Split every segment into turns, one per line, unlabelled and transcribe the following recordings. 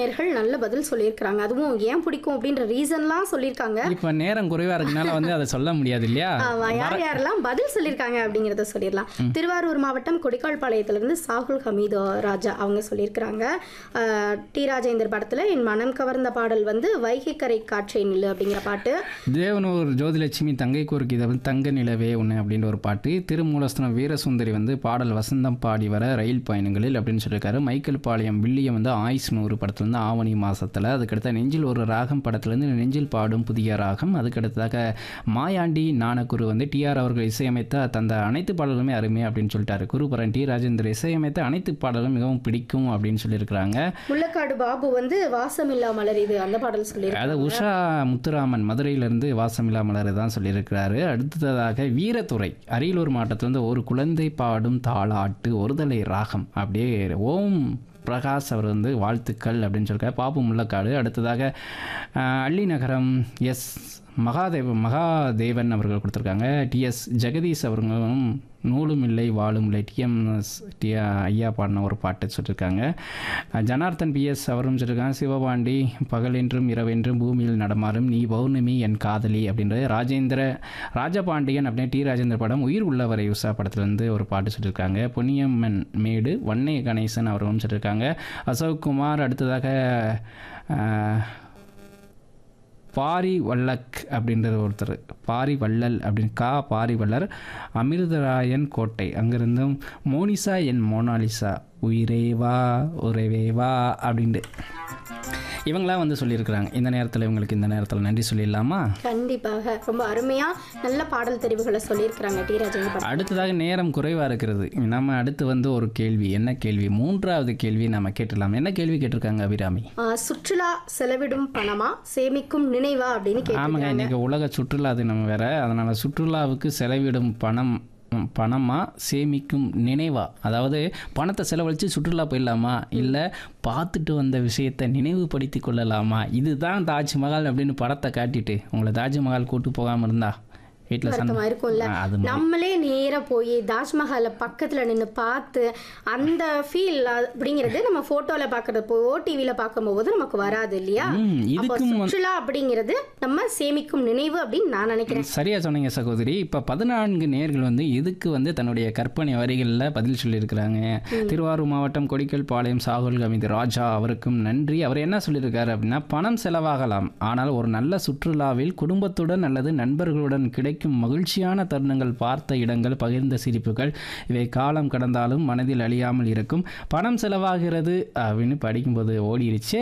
நேயர்கள் நல்ல பதில் சொல்லியிருக்கிறாங்க அதுவும் ஏன் பிடிக்கும் அப்படின்ற ரீசன்லாம் சொல்லியிருக்காங்க
இப்போ நேரம் குறைவா இருக்கனால வந்து அதை சொல்ல முடியாது இல்லையா
ஆமா, யார் யாரெல்லாம் பதில் சொல்லியிருக்காங்க அப்படிங்கிறத சொல்லிடலாம் திருவாரூர் மாவட்டம் கொடிக்கால்பாளையத்திலிருந்து சாகுல் ஹமீது ராஜா அவங்க சொல்லியிருக்கிறாங்க ஆஹ், டி ராஜேந்தர் படத்துல என் மனம் கவர்ந்த பாடல் வந்து வைகைக்கரை காற்றை நில்லு அப்படிங்கிற பாட்டு
தேவனூர் ஜோதிலட்சுமி தங்கை கோருக்கு இதை வந்து தங்க நிலவே ஒன்று அப்படின்ற ஒரு பாட்டு திருமூலஸ்தனம் வீரசுந்தரி வந்து பாடல் வசந்தம் பாடி வர ரயில் பயணங்களில் அப்படின்னு சொல்லியிருக்காரு மைக்கேல் பாளையம் வில்லியம் வந்து ஆயுஸ் நூறு படத்துலேருந்து ஆவணி மாசத்துல அதுக்கடுத்த நெஞ்சில் ஒரு ராகம் படத்துலேருந்து நெஞ்சில் பாடும் புதிய ராகம் அதுக்கடுத்ததாக மாயாண்டி நாணக்குரு வந்து டிஆர் அவர்கள் இசையமைத்த தந்த அனைத்து பாடல்களுமே அருமை அப்படின்னு சொல்லிட்டாரு குருபரன் டி ராஜேந்திர இசையமைத்த அனைத்து பாடலும் மிகவும் பிடிக்கும் அப்படின்னு சொல்லியிருக்கிறாங்க
முள்ளக்காடு பாபு வந்து வாசமில்லா மலர் இது அந்த பாடல் சொல்லியிருக்காங்க
அது உஷா முத்துராமன் மதுரையிலிருந்து வாசமில்லா மலர் தான் சொல்லியிருக்கிறாரு அடுத்ததாக வீரத்துறை அரியலூர் மாவட்டத்திலிருந்து ஒரு குழந்தை பாடும் தாளாட்டு ஒருதலை ராகம் அப்படியே ஓம் பிரகாஷ் அவர் வந்து வாழ்த்துக்கள் அப்படின்னு சொல்லியிருக்காரு பாப்பு முள்ளக்காடு அடுத்ததாக அஹ், அள்ளி நகரம் எஸ் மகாதேவ மகாதேவன் அவர்கள் கொடுத்துருக்காங்க டிஎஸ் ஜெகதீஷ் அவர்களும் நூலும் இல்லை வாழும் இல்லை டிஎம்எஸ் டி ஐயா பாடின ஒரு பாட்டு சொல்லியிருக்காங்க அஹ் ஜனார்த்தன் பிஎஸ் அவரும் சொல்லியிருக்காங்க சிவபாண்டி பகலென்றும் இரவென்றும் பூமியில் நடமாறும் நீ பௌர்ணமி என் காதலி அப்படின்றது ராஜேந்திர ராஜபாண்டியன் அப்படின்னு டி ராஜேந்திர படம் உயிர் உள்ளவரை உஷா படத்துலேருந்து ஒரு பாட்டு சொல்லியிருக்காங்க பொன்னியம்மன் மேடு வன்னை கணேசன் அவர்களும் சொல்லியிருக்காங்க அசோக் குமார் அடுத்ததாக அஹ், பாரி வல்லக் அப்படின்றது ஒருத்தர் பாரி வள்ளல் அப்படின்னு கா பாரி வள்ளர் அமிர்தராயன் கோட்டை அங்கிருந்தும் மோனிசா என் மோனாலிசா உயிரே வா உறவே வா அப்படின்ட்டு இவங்களாம் வந்து சொல்லியிருக்கிறாங்க இந்த நேரத்தில் இவங்களுக்கு இந்த நேரத்தில் நன்றி சொல்லிடலாமா
கண்டிப்பாக ரொம்ப அருமையா நல்ல பாடல் தெரிவுகளை சொல்லியிருக்கிறாங்க டி ராஜேந்திர படம்
அடுத்ததாக நேரம் குறைவாக இருக்கிறது நம்ம அடுத்து வந்து ஒரு கேள்வி என்ன கேள்வி மூன்றாவது கேள்வி நம்ம கேட்டுடலாம் என்ன கேள்வி கேட்டிருக்காங்க அபிராமி
ஆஹ், சுற்றுலா செலவிடும் பணமா சேமிக்கும் நினைவா அப்படின்னு
ஆமாங்க
கேட்டிருக்காங்க
இன்னைக்கு உலக சுற்றுலா தினம் வேற அதனால சுற்றுலாவுக்கு செலவிடும் பணம் ம், பணமா சேமிக்கும் நினைவா அதாவது பணத்தை செலவழித்து சுற்றுலா போயிடலாமா இல்லை பார்த்துட்டு வந்த விஷயத்தை நினைவுபடுத்தி கொள்ளலாமா இதுதான் தாஜ்மஹால் அப்படின்னு படத்தை காட்டிட்டு உங்களை தாஜ்மஹால் கூட்டு போகாமல் இருந்தா வீட்டில்
வருத்தமா இருக்கும்ல
அது மாதிரி.
நம்மளே நேரா போய் தாஜ்மஹாலை பக்கத்துல நின்னு பார்த்து அந்த ஃபீல் அப்படிங்கிறது நம்ம போட்டோல பாக்குறப்போ டிவில பார்க்கும்போது நமக்கு வராது இல்லையா
ம்,
அப்போ
இதுக்கும் வந்து-
சுற்றுலா அப்படிங்கிறது நம்ம சேமிக்கும் நினைவு அப்படின்னு நான் நினைக்கிறேன்
சரியா சொன்னீங்க சகோதரி இப்போ பதினான்கு நேர்கள் வந்து இதுக்கு வந்து தன்னுடைய கற்பனை வரிகளில் பதில் சொல்லியிருக்கிறாங்க திருவாரூர் மாவட்டம் கொடிக்கல் பாளையம் சாகுல் கமிதி ராஜா அவருக்கும் நன்றி அவர் என்ன சொல்லியிருக்காரு அப்படின்னா பணம் செலவாகலாம் ஆனால் ஒரு நல்ல சுற்றுலாவில் குடும்பத்துடன் அல்லது நண்பர்களுடன் கிடைக்கும் மகிழ்ச்சியான தருணங்கள் பார்த்த இடங்கள் பகிர்ந்த சிரிப்புகள் இவை காலம் கடந்தாலும் மனதில் அழியாமல் இருக்கும் பணம் செலவாகிறது அப்படின்னு படிக்கும்போது ஓடிருச்சே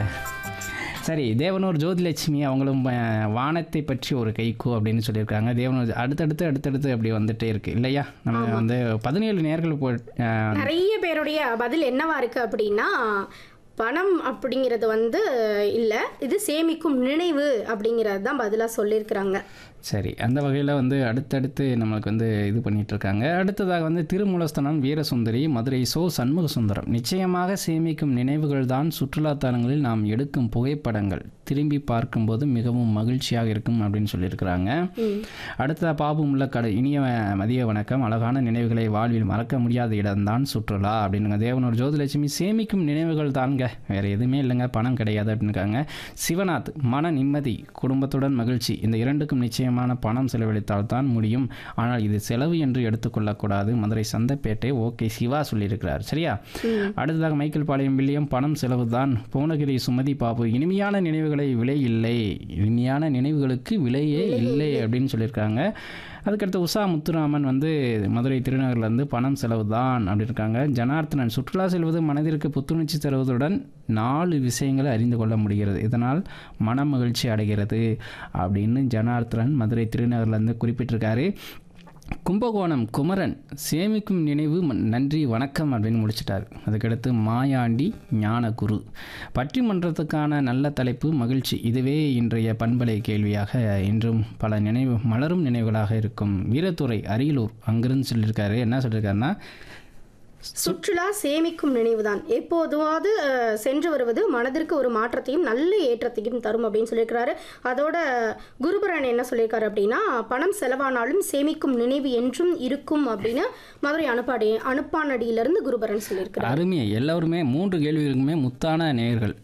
சரி தேவனூர் ஜோதிலட்சுமி அவங்களும் அஹ், வானத்தை பற்றி ஒரு கைக்கு அப்படின்னு சொல்லியிருக்காங்க தேவனூர் அடுத்தடுத்து அடுத்தடுத்து அப்படி வந்துட்டே இருக்கு இல்லையா நம்ம வந்து பதினேழு நேர்கள் போ அஹ்,
நிறைய பேருடைய பதில் என்னவா இருக்கு அப்படின்னா பணம் அப்படிங்கிறது வந்து இல்லை இது சேமிக்கும் நினைவு அப்படிங்கிறது தான் பதிலாக சொல்லியிருக்கிறாங்க
சரி அந்த வகையில் வந்து அடுத்தடுத்து நம்மளுக்கு வந்து இது பண்ணிட்டு இருக்காங்க அடுத்ததாக வந்து திருமூலஸ்தனம் வீரசுந்தரி மதுரை சோ சண்முக சுந்தரம் நிச்சயமாக சேமிக்கும் நினைவுகள் தான் சுற்றுலாத்தலங்களில் நாம் எடுக்கும் புகைப்படங்கள் திரும்பி பார்க்கும்போது மிகவும் மகிழ்ச்சியாக இருக்கும் அப்படின்னு சொல்லியிருக்கிறாங்க அடுத்த பாபு முள்ளக்காடு இனிய மதிய வணக்கம் அழகான நினைவுகளை வாழ்வில் மறக்க முடியாத இடம்தான் சுற்றுலா அப்படின்னுங்க தேவனூர் ஜோதிலட்சுமி சேமிக்கும் நினைவுகள் தாங்க வேற எதுவுமே இல்லைங்க பணம் கிடையாது அப்படின்னுக்காங்க சிவநாத் மன நிம்மதி குடும்பத்துடன் மகிழ்ச்சி இந்த இரண்டுக்கும் நிச்சயமான பணம் செலவழித்தால் தான் முடியும் ஆனால் இது செலவு என்று எடுத்துக்கொள்ளக்கூடாது மதுரை சந்தைப்பேட்டை ஓகே சிவா சொல்லியிருக்கிறார் சரியா அடுத்ததாக மைக்கேல் பாளையம் வில்லியம் பணம் செலவு தான் புவனகிரி சுமதி பாபு இனிமையான நினைவுகளை விலை இல்லை இனிமையான நினைவுகளுக்கு விலையே இல்லை அப்படின்னு சொல்லியிருக்காங்க அதுக்கடுத்து உஷா முத்துராமன் வந்து மதுரை திருநகர்லேருந்து பணம் செலவு தான் அப்படின்னு இருக்காங்க ஜனார்த்தனன் சுற்றுலா செல்வது மனதிற்கு புத்துணர்ச்சி தருவதுடன் நாலு விஷயங்களை அறிந்து கொள்ள முடிகிறது இதனால் மன மகிழ்ச்சி அடைகிறது அப்படின்னு ஜனார்த்தனன் மதுரை திருநகர்லேருந்து குறிப்பிட்டிருக்காரு கும்பகோணம் குமரன் சேமிக்கும் நினைவு ம- நன்றி வணக்கம் அப்படின்னு முடிச்சிட்டார் அதுக்கடுத்து மாயாண்டி ஞானகுரு பட்டிமன்றத்துக்கான நல்ல தலைப்பு மகிழ்ச்சி இதுவே இன்றைய பண்பலை கேள்வியாக இன்றும் பல நினைவு மலரும் நினைவுகளாக இருக்கும் வீரத்துறை அரியலூர் அங்கிருந்து சொல்லியிருக்காரு என்ன சொல்லியிருக்காருன்னா
சுற்றுலா சேமிக்கும் நினைவுதான் எப்போதுவாவது அஹ், சென்று வருவது மனதிற்கு ஒரு மாற்றத்தையும் நல்ல ஏற்றத்தையும் தரும் அப்படின்னு சொல்லியிருக்கிறாரு அதோட குருபரன் என்ன சொல்லியிருக்காரு அப்படின்னா பணம் செலவானாலும் சேமிக்கும் நினைவு என்றும் இருக்கும் அப்படின்னு மதுரை அனுப்பாடி அனுப்பானடியிலிருந்து குருபரன் சொல்லியிருக்கிறார்
அருமையை எல்லோருமே மூன்று கேள்விகளுக்குமே முத்தான நேயர்கள்